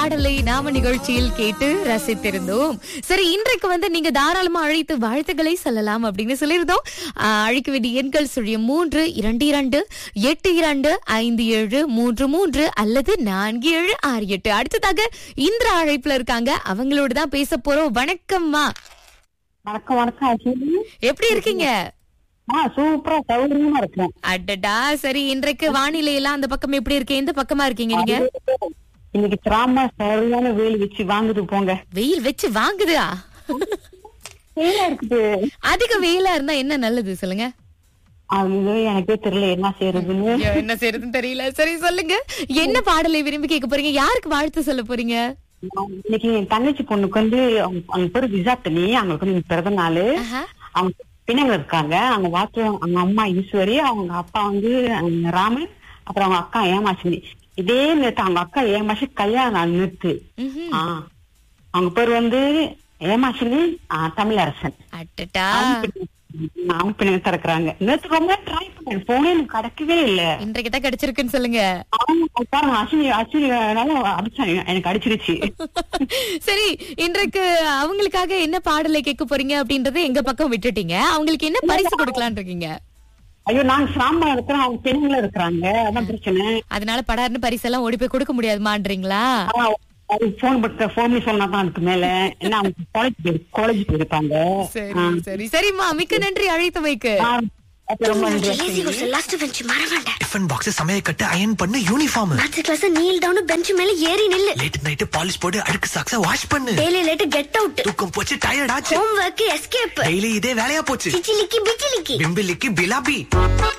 பாடலை நாம நிகழ்ச்சியில் கேட்டு ரசித்திருந்தோம் சரி இன்றைக்கு வந்து நீங்க தாராளமா அழைத்து வாழ்த்துக்களை சொல்லலாம் அப்படின்னு சொல்லியிருந்தோம் ஆஹ், அழைக்க வேண்டிய எண்கள் சுழியம் மூன்று இரண்டு இரண்டு எட்டு இரண்டு ஐந்து ஏழு மூன்று மூன்று அல்லது நான்கு ஏழு ஆறு எட்டு அடுத்ததாக இந்திரா அழைப்புல இருக்காங்க அவங்களோட தான் பேச போறோம் வணக்கம்மா வணக்கம் வணக்கம் அஸ்வினி. எப்படி இருக்கீங்க ஆ சூப்பரா சௌகரியமா இருக்கேன் அடடா சரி இன்றைக்கு வானிலை எல்லாம் அந்த பக்கம் எப்படி இருக்கு எந்த பக்கமா இருக்கீங்க நீங்க இன்னைக்கு திராம சரியான வெயில் வச்சு வாங்குது போங்க வெயில் வச்சு வாங்குதா வெயிலா இருக்குது அதிக வெயிலா இருந்தா என்ன நல்லது சொல்லுங்க அது எனக்கே தெரியல என்ன செய்யறதுன்னு ஐயோ, என்ன செய்யறதுன்னு தெரியல சரி சொல்லுங்க என்ன பாடலை விரும்பி கேட்க போறீங்க யாருக்கு வாழ்த்து சொல்ல போறீங்க நான் இன்னைக்கு என் தங்கச்சி பொண்ணுக்கு வந்து அவங்க அவங்க பேரு விசாத்தனி அவங்களுக்கு வந்து இன்னைக்கு பிறந்த நாள் ஆஹா. அவங்க பின்னங்க இருக்காங்க அவங்க வாத்து அவங்க அம்மா ஈஸ்வரி அவங்க அப்பா வந்து அஹ், ராமன் அப்புறம் அவங்க அக்கா ஏமாசினி இதே நேரத்து அவங்க அக்கா ஏமாசி கல்யாண நாள் நிறுத்து ம்ஹும். ஆ. அவங்க பேர் வந்து ஏமாசினி ஆ, தமிழரசன் அடடா அவங்க பின்னாடி திறக்கிறாங்க நேத்து ரொம்ப ட்ரை பண்ணேன் போனே எனக்கு கிடைக்கவே இல்ல இன்றைக்கு தான் கிடைச்சிருக்குன்னு சொல்லுங்க அவங்க பாருங்க அஸ்வினி அஸ்வினினால அடிச்சாங்க எனக்கு அடிச்சிருச்சு சரி இன்றைக்கு அவங்களுக்காக என்ன பாடலை கேட்க போறீங்க அப்படின்றத எங்க பக்கம் விட்டுட்டீங்க அவங்களுக்கு என்ன பரிசு கொடுக்கலாம்னு இருக்கீங்க ஐயோ நாங்க சாம்பா இருக்கிறோம் அவங்க பெண்களும் இருக்கிறாங்க அதான் பிரச்சனை அதனால படார்னு பரிசெல்லாம் ஓடி போய் கொடுக்க முடியாதுமான்றீங்களா போன் பட்ட போன் சொன்னாதான் அதுக்கு மேல என்ன அவங்க காலேஜ் காலேஜ் போயிருக்காங்க சரி சரி சரிம்மா மிக்க நன்றி அழைத்தமைக்கு ஆ, அப்ப ரொம்ப நன்றி லேசி கோர்ஸ் லாஸ்ட் பெஞ்ச் மறவாண்ட டிஃபன் பாக்ஸ் சமையல் கட்டு அயன் பண்ணு uniform maths class kneel down bench மேல ஏறி நில்லு லேட் நைட் பாலிஷ் போட்டு அழுக்கு சாக்ஸ வாஷ் பண்ணு டெய்லி லேட் கெட் அவுட் தூக்கம் போச்சு டயர்ட் ஆச்சு ஹோம் ஒர்க் எஸ்கேப் டெய்லி இதே வேலையா போச்சு சிச்சிலிக்கி பிச்சிலிக்கி பிம்பிலிக்கு பிலாபி